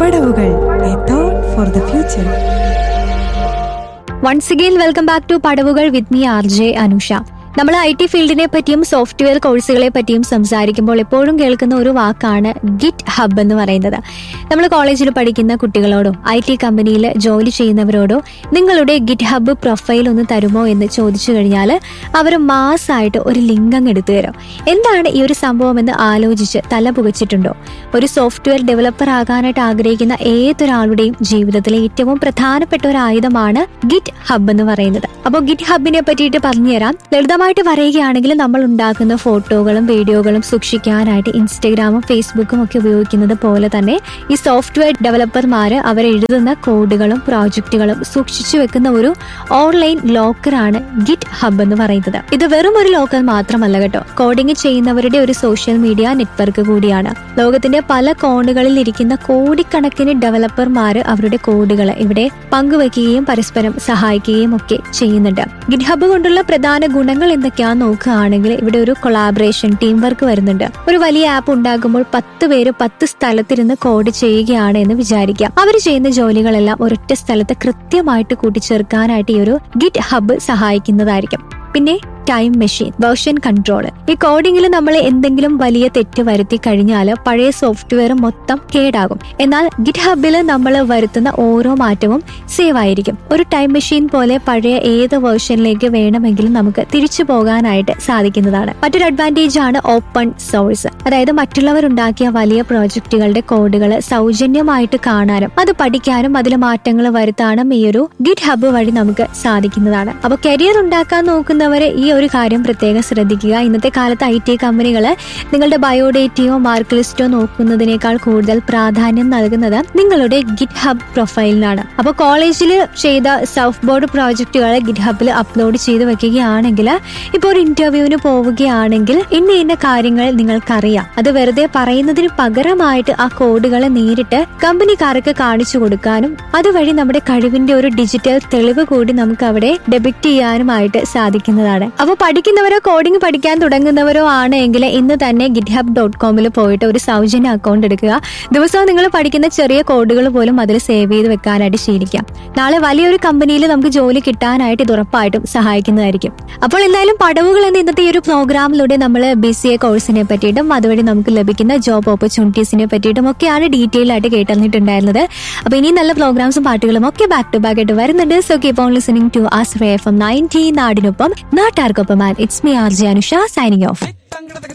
പടവുകൾ a thought for the future once again welcome back to Padavukal with me R J Anusha നമ്മൾ I T ഫീൽഡിനെ പറ്റിയും software കോഴ്സുകളെ പറ്റിയും സംസാരിക്കുമ്പോൾ എപ്പോഴും കേൾക്കുന്ന ഒരു വാക്കാണ് ഗിറ്റ് ഹബ് എന്ന് പറയുന്നത് നമ്മൾ കോളേജിൽ പഠിക്കുന്ന കുട്ടികളോടോ ഐ ടി കമ്പനിയിൽ ജോലി ചെയ്യുന്നവരോടോ നിങ്ങളുടെ ഗിറ്റ് ഹബ് പ്രൊഫൈൽ ഒന്ന് തരുമോ എന്ന് ചോദിച്ചു കഴിഞ്ഞാൽ അവർ മാസമായിട്ട് ഒരു ലിങ്ക് അങ്ങ് എടുത്തു തരും എന്താണ് ഈ ഒരു സംഭവം എന്ന് ആലോചിച്ച് തല പുകച്ചിട്ടുണ്ടോ ഒരു സോഫ്റ്റ്വെയർ ഡെവലപ്പർ ആകാനായിട്ട് ആഗ്രഹിക്കുന്ന ഏതൊരാളുടെയും ജീവിതത്തിലെ ഏറ്റവും പ്രധാനപ്പെട്ട ഒരു ആയുധമാണ് ഗിറ്റ് ഹബ് എന്ന് പറയുന്നത് അപ്പോൾ ഗിറ്റ് ഹബിനെ പറ്റിയിട്ട് പറഞ്ഞുതരാം ലളിതമായിട്ട് പറയുകയാണെങ്കിൽ നമ്മൾ ഉണ്ടാക്കുന്ന ഫോട്ടോകളും വീഡിയോകളും സൂക്ഷിക്കാനായിട്ട് ഇൻസ്റ്റഗ്രാമും ഫേസ്ബുക്കും ഒക്കെ ഉപയോഗിക്കുന്നത് പോലെ തന്നെ ഈ സോഫ്റ്റ്വെയർ ഡെവലപ്പർമാര് അവർ എഴുതുന്ന കോഡുകളും പ്രോജക്റ്റുകളും സൂക്ഷിച്ചു വെക്കുന്ന ഒരു ഓൺലൈൻ ലോക്കറാണ് ഗിറ്റ് ഹബ് എന്ന് പറയുന്നത് ഇത് വെറും ഒരു ലോക്കർ മാത്രമല്ല കേട്ടോ കോഡിംഗ് ചെയ്യുന്നവരുടെ ഒരു സോഷ്യൽ മീഡിയ നെറ്റ്വർക്ക് കൂടിയാണ് ലോകത്തിന്റെ പല കോണുകളിൽ ഇരിക്കുന്ന കോടിക്കണക്കിന് ഡെവലപ്പർമാര് അവരുടെ കോഡുകൾ ഇവിടെ പങ്കുവെക്കുകയും പരസ്പരം സഹായിക്കുകയും ഒക്കെ ചെയ്യുന്നുണ്ട് ഗിറ്റ് ഹബ് കൊണ്ടുള്ള പ്രധാന ഗുണങ്ങൾ എന്തൊക്കെയാന്ന് നോക്കുകയാണെങ്കിൽ ഇവിടെ ഒരു കൊളാബറേഷൻ ടീം വർക്ക് വരുന്നുണ്ട് ഒരു വലിയ ആപ്പ് ഉണ്ടാകുമ്പോൾ പത്ത് പേര് പത്ത് സ്ഥലത്തിരുന്ന് കോഡ് ചെയ്യുകയാണ് എന്ന് വിചാരിക്കാം അവർ ചെയ്യുന്ന ജോലികളെല്ലാം ഒരൊറ്റ സ്ഥലത്ത് കൃത്യമായിട്ട് കൂട്ടിച്ചേർക്കാനായിട്ട് ഈ ഒരു ഗിറ്റ് ഹബ് സഹായിക്കുന്നതായിരിക്കും പിന്നെ ടൈം മെഷീൻ വേർഷൻ കൺട്രോൾ ഈ കോഡിംഗിൽ നമ്മൾ എന്തെങ്കിലും വലിയ തെറ്റ് വരുത്തി കഴിഞ്ഞാൽ പഴയ സോഫ്റ്റ്വെയർ മൊത്തം കേടാകും എന്നാൽ ഗിറ്റ് ഹബിൽ നമ്മൾ വരുത്തുന്ന ഓരോ മാറ്റവും സേവ് ആയിരിക്കും ഒരു ടൈം മെഷീൻ പോലെ പഴയ ഏത് വേർഷനിലേക്ക് വേണമെങ്കിലും നമുക്ക് തിരിച്ചു പോകാനായിട്ട് സാധിക്കുന്നതാണ് മറ്റൊരു അഡ്വാൻറ്റേജ് ആണ് ഓപ്പൺ സോഴ്സ് അതായത് മറ്റുള്ളവർ ഉണ്ടാക്കിയ വലിയ പ്രോജക്റ്റുകളുടെ കോഡുകൾ സൗജന്യമായിട്ട് കാണാനും അത് പഠിക്കാനും അതിൽ മാറ്റങ്ങൾ വരുത്താനും ഈ ഒരു ഗിറ്റ് ഹബ് വഴി നമുക്ക് സാധിക്കുന്നതാണ് അപ്പൊ കരിയർ ഉണ്ടാക്കാൻ നോക്കുന്നവരെ ഈ ഒരു കാര്യം പ്രത്യേകം ശ്രദ്ധിക്കുക ഇന്നത്തെ കാലത്ത് ഐ ടി കമ്പനികൾ നിങ്ങളുടെ ബയോഡേറ്റയോ മാർക്ക് ലിസ്റ്റോ നോക്കുന്നതിനേക്കാൾ കൂടുതൽ പ്രാധാന്യം നൽകുന്നത് നിങ്ങളുടെ ഗിറ്റ് ഹബ് പ്രൊഫൈലിനാണ് അപ്പോൾ കോളേജിൽ ചെയ്ത സോഫ്റ്റ് ബോർഡ് പ്രോജക്റ്റുകൾ ഗിറ്റ് ഹബിൽ അപ്ലോഡ് ചെയ്ത് വെക്കുകയാണെങ്കിൽ ഇപ്പോൾ ഒരു ഇന്റർവ്യൂവിന് പോവുകയാണെങ്കിൽ ഇന്ന ഇന്ന കാര്യങ്ങൾ നിങ്ങൾക്കറിയാം അത് വെറുതെ പറയുന്നതിന് പകരമായിട്ട് ആ കോഡുകൾ നേരിട്ട് കമ്പനിക്കാർക്ക് കാണിച്ചു കൊടുക്കാനും അതുവഴി നമ്മുടെ കഴിവിന്റെ ഒരു ഡിജിറ്റൽ തെളിവ് കൂടി നമുക്ക് അവിടെ ഡെബിറ്റ് ചെയ്യാനുമായിട്ട് സാധിക്കുന്നതാണ് അപ്പോൾ പഠിക്കുന്നവരോ കോഡിംഗ് പഠിക്കാൻ തുടങ്ങുന്നവരോ ആണ് എങ്കിൽ ഇന്ന് തന്നെ ഗിറ്റ് ഹബ് ഡോട്ട് കോമിൽ പോയിട്ട് ഒരു സൗജന്യ അക്കൗണ്ട് എടുക്കുക ദിവസവും നിങ്ങൾ പഠിക്കുന്ന ചെറിയ കോഡുകൾ പോലും അതിൽ സേവ് ചെയ്ത് വെക്കാനായിട്ട് ശീലിക്കാം നാളെ വലിയൊരു കമ്പനിയിൽ നമുക്ക് ജോലി കിട്ടാനായിട്ട് ഇത് ഉറപ്പായിട്ടും സഹായിക്കുന്നതായിരിക്കും അപ്പോൾ എന്തായാലും പടവുകൾ എന്ന ഇന്നത്തെ ഈ ഒരു പ്രോഗ്രാമിലൂടെ നമ്മൾ ബി സി എ കോഴ്സിനെ പറ്റിയിട്ടും അതുവഴി നമുക്ക് ലഭിക്കുന്ന ജോബ് ഓപ്പർച്യൂണിറ്റീസിനെ പറ്റിയിട്ടും ഒക്കെയാണ് ഡീറ്റെയിൽ ആയിട്ട് കേട്ടറിഞ്ഞിട്ടുണ്ടായിരുന്നത് അപ്പൊ ഇനി നല്ല പ്രോഗ്രാംസും പാട്ടുകളും ഒക്കെ ബാക്ക് ടു ബാക്ക് ആയിട്ട് വരുന്നുണ്ട് so keep on listening to as F M ninety നാടിനൊപ്പം നാട്ടാർക്കൊപ്പം it's me R J Anusha signing of